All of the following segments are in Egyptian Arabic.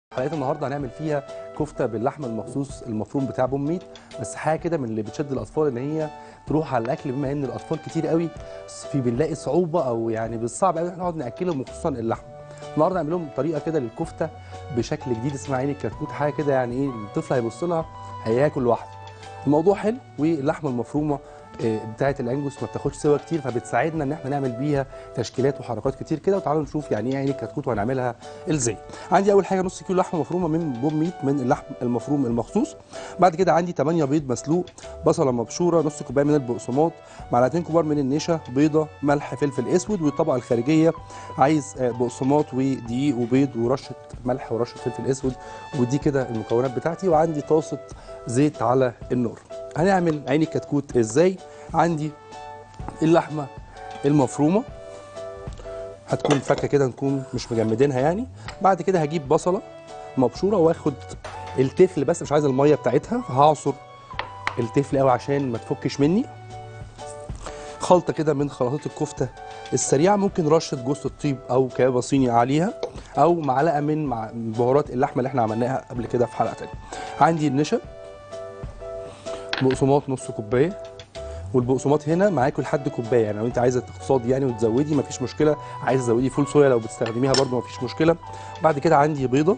حلقه النهارده هنعمل فيها كفته باللحمه المخصوص المفروم بتاع بوم ميت بس حاجه كده من اللي بتشد الاطفال ان هي تروح على الاكل بما ان الاطفال كتير قوي في بنلاقي صعوبه او يعني بالصعب قوي احنا نقعد ناكلهم وخصوصا اللحمه النهارده هنعمل لهم طريقه كده للكفته بشكل جديد اسمها عين الكتكوت حاجه كده يعني ايه الطفل هيبص لها هياكل لوحده الموضوع حلو واللحمه المفرومه آه، بتاعه الانجوس ما بتاخدش سوا كتير فبتساعدنا ان احنا نعمل بيها تشكيلات وحركات كتير كده وتعالوا نشوف يعني ايه عين الكتكوت وهنعملها ازاي عندي اول حاجه نص كيلو لحمه مفرومه من بوم ميت من اللحم المفروم المخصوص بعد كده عندي 8 بيض مسلوق بصله مبشوره نص كوبايه من البقسماط معلقتين كبار من النشا بيضه ملح فلفل اسود والطبقه الخارجيه عايز آه، بقسماط ودقيق وبيض ورشه ملح ورشه فلفل اسود ودي كده المكونات بتاعتي وعندي طاسه زيت على النار هنعمل عين الكتكوت ازاي عندي اللحمه المفرومه هتكون فكه كده نكون مش مجمدينها يعني بعد كده هجيب بصله مبشوره واخد التفل بس مش عايز الميه بتاعتها فهعصر التفل قوي عشان ما تفكش مني خلطه كده من خلطات الكفته السريعه ممكن رشه جوز الطيب او كبابه صيني عليها او معلقه من مع- من بهارات اللحمه اللي احنا عملناها قبل كده في حلقه تانية عندي النشا بقسماط نص كوبايه والبقسماط هنا معاكوا لحد كوبايه يعني لو انت عايزه تقتصادي يعني وتزودي مفيش مشكله عايزه تزودي فول صويا لو بتستخدميها برده مفيش مشكله بعد كده عندي بيضه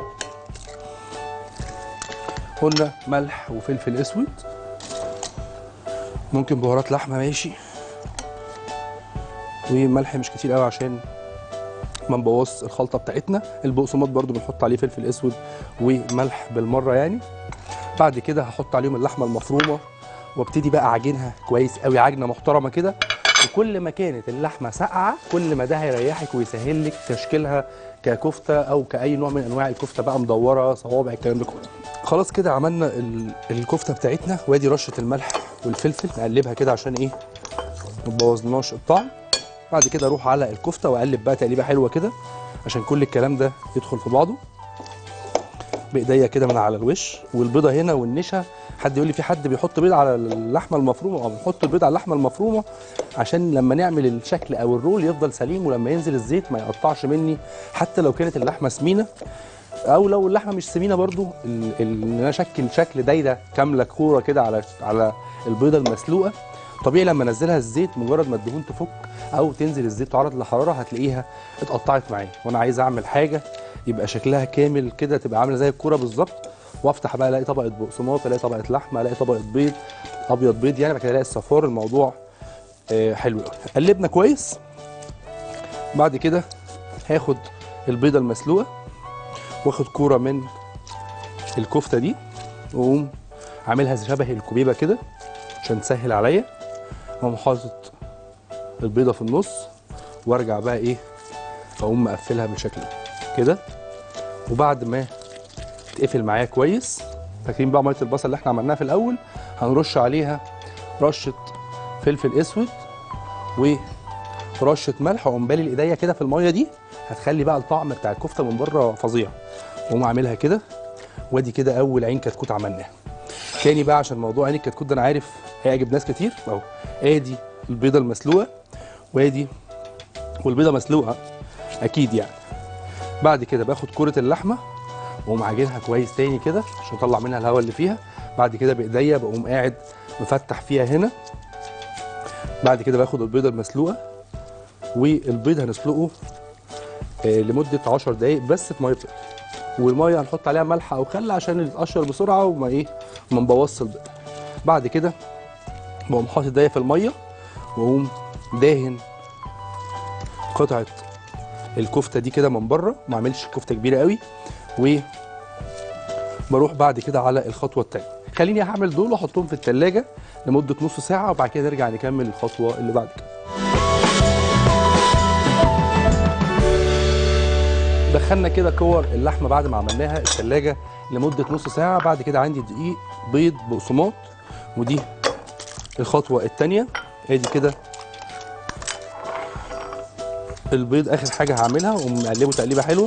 قلنا ملح وفلفل اسود ممكن بهارات لحمه ماشي وملح مش كتير قوي عشان ما نبوظ الخلطه بتاعتنا البقسماط برده بنحط عليه فلفل اسود وملح بالمره يعني بعد كده هحط عليهم اللحمه المفرومه وابتدي بقى اعجنها كويس قوي عجنه محترمه كده وكل ما كانت اللحمه ساقعه كل ما ده هيريحك ويسهل لك تشكيلها ككفته او كاي نوع من انواع الكفته بقى مدوره صوابع الكلام ده كله خلاص كده عملنا ال- الكفته بتاعتنا وادي رشه الملح والفلفل نقلبها كده عشان ايه ما تبوظلناش الطعم بعد كده اروح على الكفته واقلب بقى تقليبه حلوه كده عشان كل الكلام ده يدخل في بعضه بايديا كده من على الوش والبيضه هنا والنشا حد يقول لي في حد بيحط بيض على اللحمه المفرومه اه بنحط البيض على اللحمه المفرومه عشان لما نعمل الشكل او الرول يفضل سليم ولما ينزل الزيت ما يقطعش مني حتى لو كانت اللحمه سمينه او لو اللحمه مش سمينه برضو ال- ال- ان انا اشكل شكل دايره كامله كوره كده على على البيضه المسلوقه طبيعي لما انزلها الزيت مجرد ما الدهون تفك او تنزل الزيت تعرض للحراره هتلاقيها اتقطعت معايا وانا عايز اعمل حاجه يبقى شكلها كامل كده تبقى عامله زي الكوره بالظبط وافتح بقى الاقي طبقه بقسماط الاقي طبقه لحمه الاقي طبقه بيض ابيض بيض يعني بعد كده الاقي الصفار الموضوع آه، حلو قوي قلبنا كويس بعد كده هاخد البيضه المسلوقه واخد كوره من الكفته دي واقوم عاملها شبه الكوبيبه كده عشان تسهل عليا واقوم حاطط البيضه في النص وارجع بقى ايه اقوم مقفلها بالشكل ده كده وبعد ما تقفل معايا كويس فاكرين بقى ميه البصل اللي احنا عملناها في الاول هنرش عليها رشه فلفل اسود ورشه ملح واقوم بالي ايديا كده في الميه دي هتخلي بقى الطعم بتاع الكفته من بره فظيع واقوم عاملها كده وادي كده اول عين كتكوت عملناها تاني بقى عشان موضوع عين الكتكوت ده انا عارف هيعجب ناس كتير اهو ادي البيضه المسلوقه وادي والبيضه مسلوقه اكيد يعني بعد كده باخد كرة اللحمة واقوم عاجنها كويس تاني كده عشان اطلع منها الهواء اللي فيها بعد كده بايديا بقوم قاعد مفتح فيها هنا بعد كده باخد البيضة المسلوقة والبيض هنسلقه آه، لمدة 10 دقايق بس في مية بتغلي والمية هنحط عليها ملح او خل عشان يتقشر بسرعة وما ايه ما نبوظش البيض بعد كده بقوم حاطط ايديا في المية واقوم داهن قطعة الكفته دي كده من بره ما اعملش كفته كبيره قوي و بروح بعد كده على الخطوه الثانيه خليني هعمل دول واحطهم في الثلاجه لمده نص ساعه وبعد كده نرجع نكمل الخطوه اللي بعد كده دخلنا كده كور اللحمه بعد ما عملناها الثلاجه لمده نص ساعه بعد كده عندي دقيق بيض بقسماط ودي الخطوه الثانيه ادي كده البيض اخر حاجه هعملها واقوم مقلبه تقليبه حلوه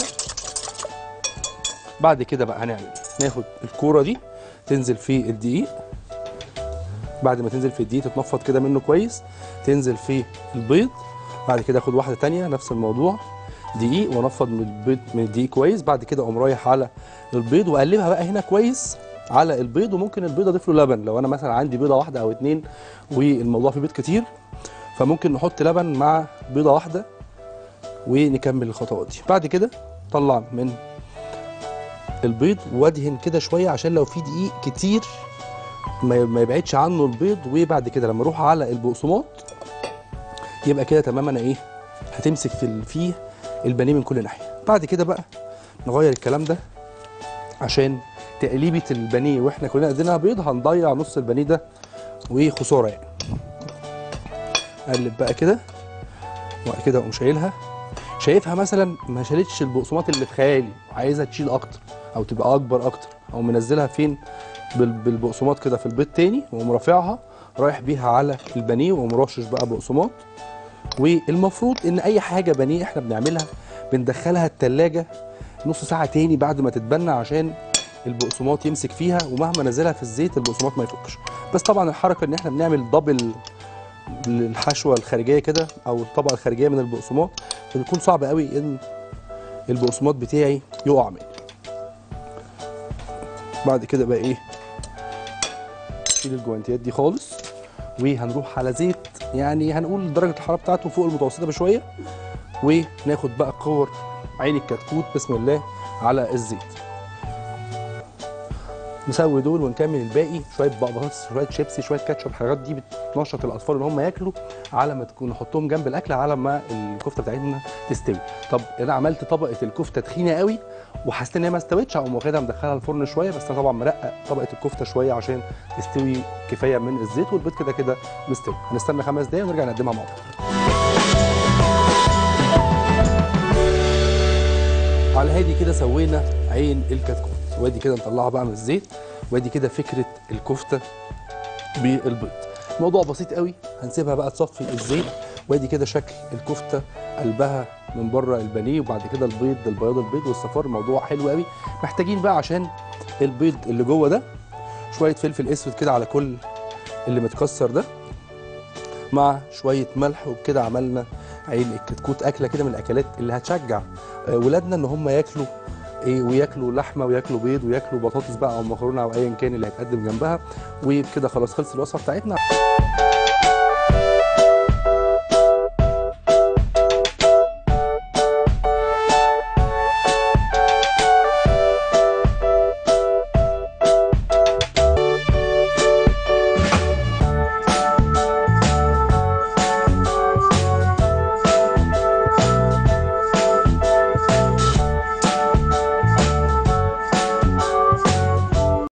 بعد كده بقى هنعمل إيه؟ ناخد الكوره دي تنزل في الدقيق بعد ما تنزل في الدقيق تتنفض كده منه كويس تنزل في البيض بعد كده اخد واحده تانية نفس الموضوع دقيق وانفض من البيض من الدقيق كويس بعد كده اقوم رايح على البيض واقلبها بقى هنا كويس على البيض وممكن البيض اضيف له لبن لو انا مثلا عندي بيضه واحده او اتنين والموضوع فيه بيض كتير فممكن نحط لبن مع بيضه واحده ونكمل الخطوات دي بعد كده طلع من البيض وادهن كده شويه عشان لو في دقيق كتير ما ما يبعدش عنه البيض وبعد كده لما اروح على البقسماط يبقى كده تمام انا ايه هتمسك في ال- فيه البانيه من كل ناحيه بعد كده بقى نغير الكلام ده عشان تقليبه البانيه واحنا كلنا قدنا بيض هنضيع نص البانيه ده وخساره يعني اقلب بقى كده وبعد كده اقوم شايلها شايفها مثلا ما شالتش البقسماط اللي في خيالي وعايزها تشيل اكتر او تبقى اكبر اكتر او منزلها فين بال- بالبقسماط كده في البيض تاني واقوم رافعها رايح بيها على البانيه واقوم راشش بقى بقسماط والمفروض ان اي حاجه بانيه احنا بنعملها بندخلها التلاجة نص ساعه تاني بعد ما تتبنى عشان البقسماط يمسك فيها ومهما نزلها في الزيت البقسماط ما يفكش بس طبعا الحركه ان احنا بنعمل دبل الحشوه الخارجيه كده او الطبقه الخارجيه من البقسماط فبيكون صعب قوي ان البقسماط بتاعي يقع مني بعد كده بقى ايه نشيل الجوانتيات دي خالص وهنروح على زيت يعني هنقول درجه الحراره بتاعته فوق المتوسطه بشويه وناخد بقى كور عين الكتكوت بسم الله على الزيت نسوي دول ونكمل الباقي شويه بقى بطاطس شويه شيبسي شويه كاتشب الحاجات دي بتنشط الاطفال ان هم ياكلوا على ما تكون نحطهم جنب الاكل على ما الكفته بتاعتنا تستوي طب انا عملت طبقه الكفته تخينه قوي وحسيت ان هي ما استوتش اقوم واخدها مدخلها الفرن شويه بس انا طبعا مرقق طبقه الكفته شويه عشان تستوي كفايه من الزيت والبيض كده كده مستوي هنستنى خمس دقايق ونرجع نقدمها مع بعض على هادي كده سوينا عين الكتكوت وادي كده نطلعها بقى من الزيت وادي كده فكره الكفته بالبيض الموضوع بسيط قوي هنسيبها بقى تصفي الزيت وادي كده شكل الكفته قلبها من بره البانيه وبعد كده البيض البياض البيض والصفار الموضوع حلو قوي محتاجين بقى عشان البيض اللي جوه ده شويه فلفل اسود كده على كل اللي متكسر ده مع شويه ملح وبكده عملنا عين الكتكوت اكله كده من الاكلات اللي هتشجع آه، ولادنا ان هم ياكلوا ايه وياكلوا لحمه وياكلوا بيض وياكلوا بطاطس بقى او مكرونه او ايا كان اللي هيتقدم جنبها وبكده خلاص خلص الوصفه بتاعتنا